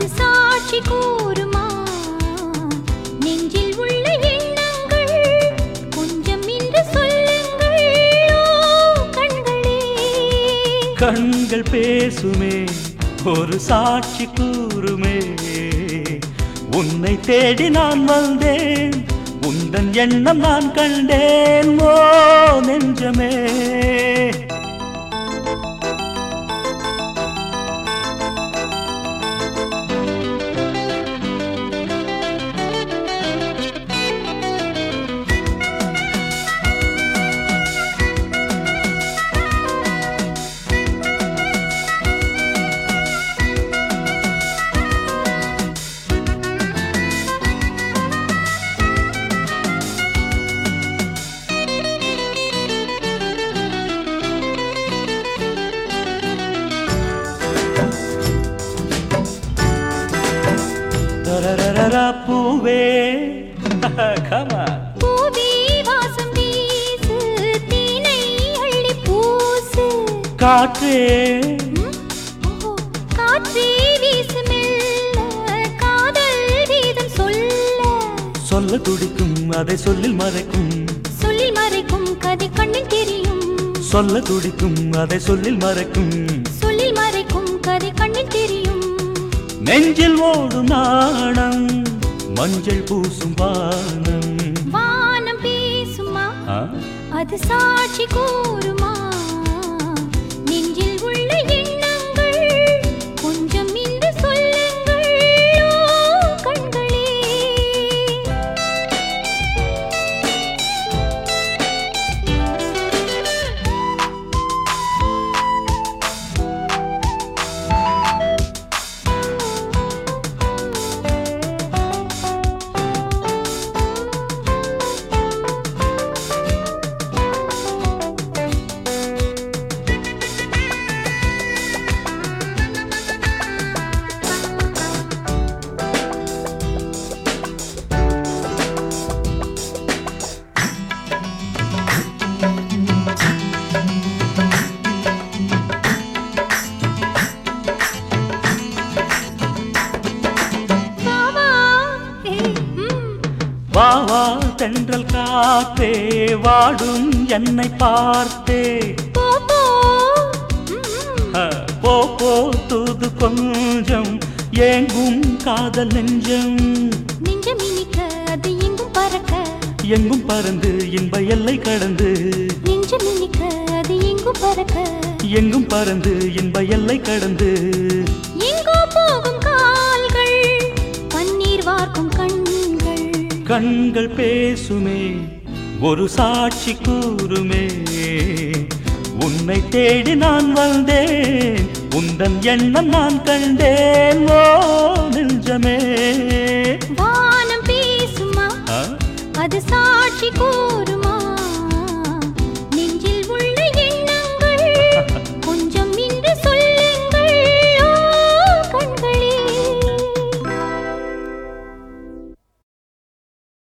அது சாட்சி கூறுமா நெஞ்சில் உள்ள எண்ணங்கள் கொஞ்சம் இன்று சொல்லுங்கள் ஓ கண்களே கண்கள் பேசுமே ஒரு சாட்சி கூறுமே உன்னை தேடி நான் வந்தேன் உந்தன் எண்ணம் நான் கண்டேன் ஓ நெஞ்சமே தரரரரா பூவே கமா பூவே வாசம் வீசு தீனை அள்ளி பூசு காற்றே ம், ஓஹோ, காற்றே வீசு மெல்ல காதல் வீதம் சொல்ல சொல்ல துடிக்கும் அதை சொல்லில் மறைக்கும் சொல்லில் மறைக்கும் கதை கண்ணில் தெரியும் சொல்ல துடிக்கும் அதை சொல்லில் மறைக்கும் சொல்லில் மறைக்கும் கதை கண்ணில் தெரியும் நெஞ்சில் ஓடும் நாணம் மஞ்சள் பூசும் வானம் வானம் பேசுமா ஆ? அது சாட்சி கூறுமா நெஞ்சில் உள்ள எண்ணங்கள் கொஞ்சம் இன்று சொல்லுங்கள் ஓ கண்களே வா வா ஹே ம் வா வா தென்றல் காத்தே வாடும் என்னை பார்த்தே போ போ ம் ஆ, போ போ தூது கொஞ்சம் ஏங்கும் காதல் நெஞ்சம் நெஞ்சம் இனிக்க அது எங்கும் பறக்க எங்கும் பறந்து இன்ப எல்லை கடந்து நெஞ்சம் இனிக்க அது எங்கும் பறக்க எங்கும் பறந்து இன்ப எல்லை கடந்து எங்கோ போகும் கால்கள் பன்னீர் வார்க்கும் கண்கள் கண்கள் பேசுமே ஒரு சாட்சி கூறுமே உன்னை தேடி நான் வந்தேன் உந்தன் எண்ணம் நான் கண்டேன் ஓ நெஞ்சமே வானம் பேசுமா ஆ? அது சாட்சி கூறுமா